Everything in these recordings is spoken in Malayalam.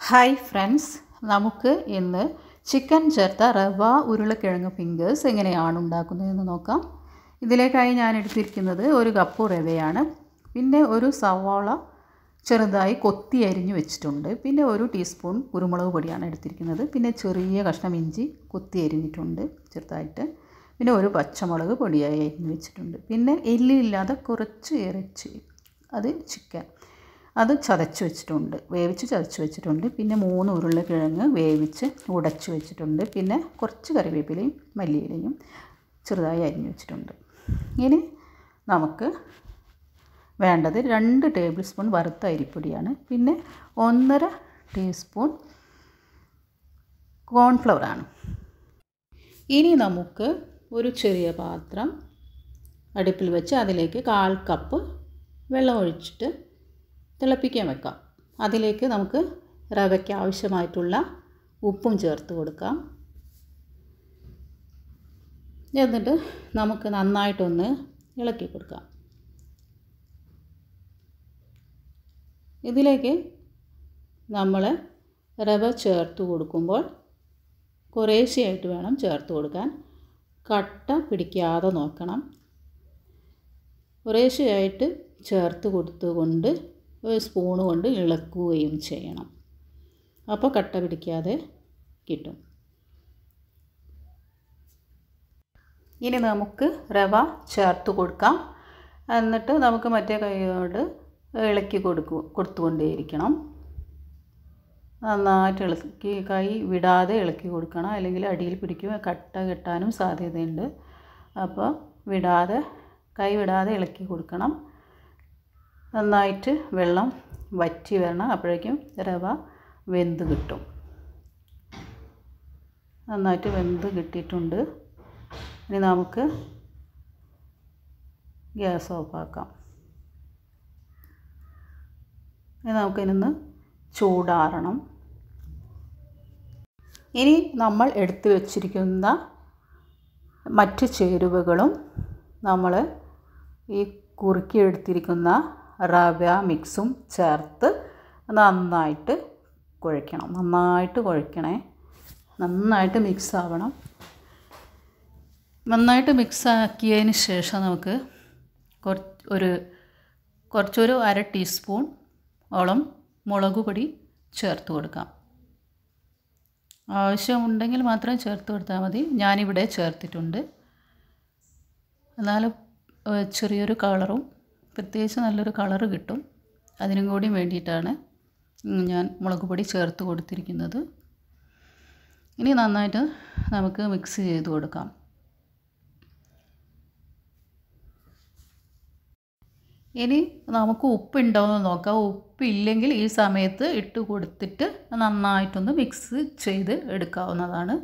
ഹായ് ഫ്രണ്ട്സ് നമുക്ക് ഇന്ന് ചിക്കൻ ചേർത്ത റവ ഉരുളക്കിഴങ്ങ് ഫിംഗേഴ്സ് എങ്ങനെയാണ് ഉണ്ടാക്കുന്നതെന്ന് നോക്കാം ഇതിലേക്കായി ഞാൻ എടുത്തിരിക്കുന്നത് ഒരു കപ്പ് റവയാണ് പിന്നെ ഒരു സവാള ചെറുതായി കൊത്തി അരിഞ്ഞു വെച്ചിട്ടുണ്ട് പിന്നെ ഒരു ടീസ്പൂൺ കുരുമുളക് പൊടിയാണ് എടുത്തിരിക്കുന്നത് പിന്നെ ചെറിയ കഷ്ണം ഇഞ്ചി കൊത്തി അരിഞ്ഞിട്ടുണ്ട് ചെറുതായിട്ട് പിന്നെ ഒരു പച്ചമുളക് പൊടിയായി അരിഞ്ഞു വെച്ചിട്ടുണ്ട് പിന്നെ എല്ലില്ലാതെ കുറച്ച് ഇറച്ചി അത് ചിക്കൻ അത് ചതച്ച് വെച്ചിട്ടുണ്ട് വേവിച്ച് ചതച്ച് വെച്ചിട്ടുണ്ട് പിന്നെ മൂന്ന് ഉരുളക്കിഴങ്ങ് വേവിച്ച് ഉടച്ച് വെച്ചിട്ടുണ്ട് പിന്നെ കുറച്ച് കറിവേപ്പിലയും മല്ലിയിലയും ചെറുതായി അരിഞ്ഞു വെച്ചിട്ടുണ്ട് ഇനി നമുക്ക് വേണ്ടത് രണ്ട് ടേബിൾ സ്പൂൺ വറുത്ത അരിപ്പൊടിയാണ് പിന്നെ ഒന്നര ടീസ്പൂൺ കോൺഫ്ലവറാണ് ഇനി നമുക്ക് ഒരു ചെറിയ പാത്രം അടുപ്പിൽ വെച്ച് അതിലേക്ക് കാൽ കപ്പ് വെള്ളം ഒഴിച്ചിട്ട് തിളപ്പിക്കാൻ വെക്കാം അതിലേക്ക് നമുക്ക് റവയ്ക്ക് ആവശ്യമായിട്ടുള്ള ഉപ്പും ചേർത്ത് കൊടുക്കാം എന്നിട്ട് നമുക്ക് നന്നായിട്ടൊന്ന് ഇളക്കി കൊടുക്കാം ഇതിലേക്ക് നമ്മൾ റവ ചേർത്ത് കൊടുക്കുമ്പോൾ കുറേശ്ശെയായിട്ട് വേണം ചേർത്ത് കൊടുക്കാൻ കട്ട പിടിക്കാതെ നോക്കണം കുറേശ്ശെയായിട്ട് ചേർത്ത് കൊടുത്തുകൊണ്ട് ഒരു സ്പൂണ് കൊണ്ട് ഇളക്കുകയും ചെയ്യണം അപ്പോൾ കട്ട പിടിക്കാതെ കിട്ടും ഇനി നമുക്ക് റവ ചേർത്ത് കൊടുക്കാം എന്നിട്ട് നമുക്ക് മറ്റേ കൈയോട് ഇളക്കി കൊടുക്കു കൊടുത്തുകൊണ്ടേയിരിക്കണം നന്നായിട്ട് ഇളക്കി കൈ വിടാതെ ഇളക്കി കൊടുക്കണം അല്ലെങ്കിൽ അടിയിൽ പിടിക്കും കട്ട കെട്ടാനും സാധ്യതയുണ്ട് അപ്പോൾ വിടാതെ കൈ വിടാതെ ഇളക്കി കൊടുക്കണം നന്നായിട്ട് വെള്ളം വറ്റി വരണം അപ്പോഴേക്കും റവ വെന്ത് കിട്ടും നന്നായിട്ട് വെന്ത് കിട്ടിയിട്ടുണ്ട് ഇനി നമുക്ക് ഗ്യാസ് ഓഫാക്കാം ഇനി നമുക്കിതിനൊന്ന് ചൂടാറണം ഇനി നമ്മൾ എടുത്തു വച്ചിരിക്കുന്ന മറ്റ് ചേരുവകളും നമ്മൾ ഈ കുറുക്കിയെടുത്തിരിക്കുന്ന റവ മിക്സും ചേർത്ത് നന്നായിട്ട് കുഴയ്ക്കണം നന്നായിട്ട് കുഴയ്ക്കണേ നന്നായിട്ട് മിക്സ് ആവണം നന്നായിട്ട് മിക്സ് ആക്കിയതിന് ശേഷം നമുക്ക് കുറച്ച് ഒരു കുറച്ചൊരു അര ടീസ്പൂൺ ഓളം മുളക് പൊടി ചേർത്ത് കൊടുക്കാം ആവശ്യമുണ്ടെങ്കിൽ മാത്രം ചേർത്ത് കൊടുത്താൽ മതി ഞാനിവിടെ ചേർത്തിട്ടുണ്ട് എന്നാലും ചെറിയൊരു കളറും പ്രത്യേകിച്ച് നല്ലൊരു കളറ് കിട്ടും അതിനും കൂടി വേണ്ടിയിട്ടാണ് ഞാൻ മുളക് പൊടി ചേർത്ത് കൊടുത്തിരിക്കുന്നത് ഇനി നന്നായിട്ട് നമുക്ക് മിക്സ് ചെയ്ത് കൊടുക്കാം ഇനി നമുക്ക് ഉപ്പുണ്ടോ എന്ന് നോക്കാം ഉപ്പില്ലെങ്കിൽ ഈ സമയത്ത് ഇട്ട് കൊടുത്തിട്ട് നന്നായിട്ടൊന്ന് മിക്സ് ചെയ്ത് എടുക്കാവുന്നതാണ്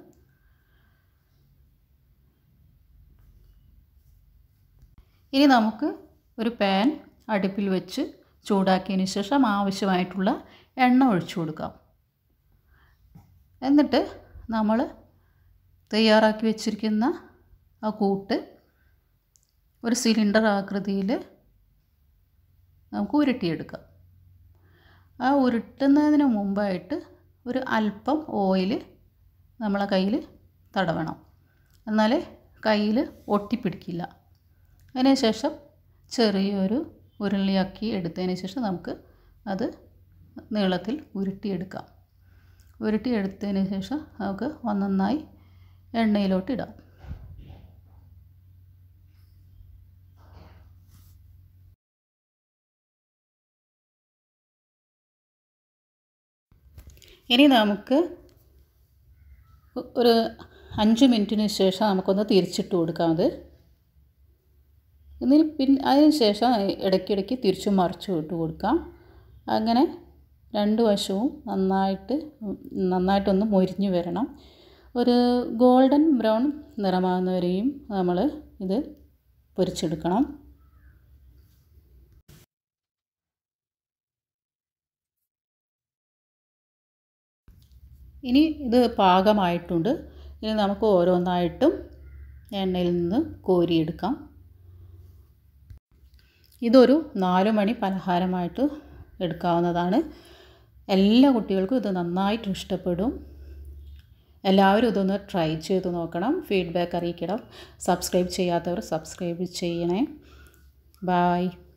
ഇനി നമുക്ക് ഒരു പാൻ അടുപ്പിൽ വെച്ച് ചൂടാക്കിയതിന് ശേഷം ആവശ്യമായിട്ടുള്ള എണ്ണ ഒഴിച്ചു കൊടുക്കാം എന്നിട്ട് നമ്മൾ തയ്യാറാക്കി വെച്ചിരിക്കുന്ന ആ കൂട്ട് ഒരു സിലിണ്ടർ ആകൃതിയിൽ നമുക്ക് ഉരുട്ടിയെടുക്കാം ആ ഉരുട്ടുന്നതിന് മുമ്പായിട്ട് ഒരു അല്പം ഓയിൽ നമ്മളെ കയ്യിൽ തടവണം എന്നാലേ കയ്യിൽ ഒട്ടിപ്പിടിക്കില്ല അതിന് ശേഷം ചെറിയൊരു ഉരുളിയാക്കി എടുത്തതിന് ശേഷം നമുക്ക് അത് നീളത്തിൽ ഉരുട്ടിയെടുക്കാം ഉരുട്ടിയെടുത്തതിന് ശേഷം നമുക്ക് ഒന്നൊന്നായി എണ്ണയിലോട്ട് ഇടാം ഇനി നമുക്ക് ഒരു അഞ്ച് മിനിറ്റിന് ശേഷം നമുക്കൊന്ന് തിരിച്ചിട്ട് കൊടുക്കാം അത് എന്നിന് പിന്നെ അതിന് ശേഷം ഇടയ്ക്കിടയ്ക്ക് തിരിച്ചും മറിച്ചും ഇട്ട് കൊടുക്കാം അങ്ങനെ രണ്ട് വശവും നന്നായിട്ട് നന്നായിട്ടൊന്ന് മൊരിഞ്ഞ് വരണം ഒരു ഗോൾഡൻ ബ്രൗൺ നിറമാകുന്നവരെയും നമ്മൾ ഇത് പൊരിച്ചെടുക്കണം ഇനി ഇത് പാകമായിട്ടുണ്ട് ഇനി നമുക്ക് ഓരോന്നായിട്ടും എണ്ണയിൽ നിന്ന് കോരിയെടുക്കാം ഇതൊരു നാല് മണി പലഹാരമായിട്ട് എടുക്കാവുന്നതാണ് എല്ലാ കുട്ടികൾക്കും ഇത് നന്നായിട്ട് ഇഷ്ടപ്പെടും എല്ലാവരും ഇതൊന്ന് ട്രൈ ചെയ്ത് നോക്കണം ഫീഡ്ബാക്ക് അറിയിക്കണം സബ്സ്ക്രൈബ് ചെയ്യാത്തവർ സബ്സ്ക്രൈബ് ചെയ്യണേ ബായ്